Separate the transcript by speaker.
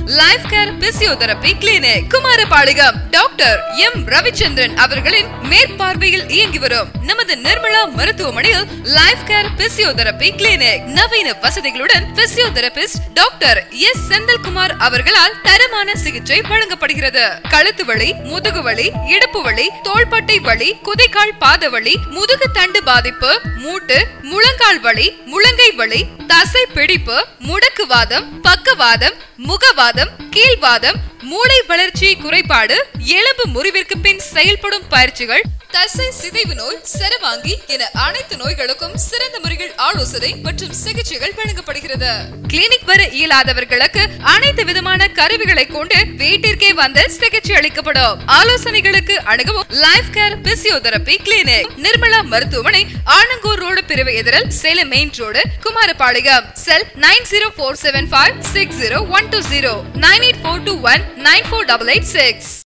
Speaker 1: life care physiotherapy clinic Kumarapalayam doctor M Ravichandran அவர்களின் மேற்பார்வையில் இயங்கி வரும் நமது நிர்மலா மருத்துவமனையில் லைஃப் கேர் பிசியோதெரபி கிளினிக் நவீன வசதிகளுடன் பிசியோதெரபிஸ்ட் டாக்டர் எஸ் செந்தில்குமார் அவர்களால் தரமான சிகிச்சை வழங்கப்படுகிறது கழுத்து வலி முதுகு வலி இடுப்பு வலி தோள்பட்டை வலி குதிகால் பாத வலி முதுகு தண்டு பாதிப்பு மூட்டு முழங்கால் வலி முழங்கை வலி தசை பிடிப்பு முடக்குவாதம் பக்கவாதம் முகவாதம் கீழ்வாதம் மூளை வளர்ச்சி குறைபாடு எலும்பு முறிவிற்கு பின் செயல்படும் பயிற்சிகள் தசை சிதைவு நோய் சரவாங்கி என அனைத்து நோய்களுக்கும் சிறந்த முறையில் ஆலோசனை மற்றும் சிகிச்சைகள் வழங்கப்படுகிறது கிளினிக் வர இயலாதவர்களுக்கு அனைத்து விதமான கருவிகளை கொண்டு வீட்டிற்கே வந்து சிகிச்சை அளிக்கப்படும் ஆலோசனைகளுக்கு அணுகவும் life care physiotherapy clinic Nirmala மருத்துவமனை ஆனங்கூர் ரோடு பிரிவு எதிரில் Salem main road Kumarapalayam cell nine zero four seven five six zero one two zero nine eight four two one nine four double eight six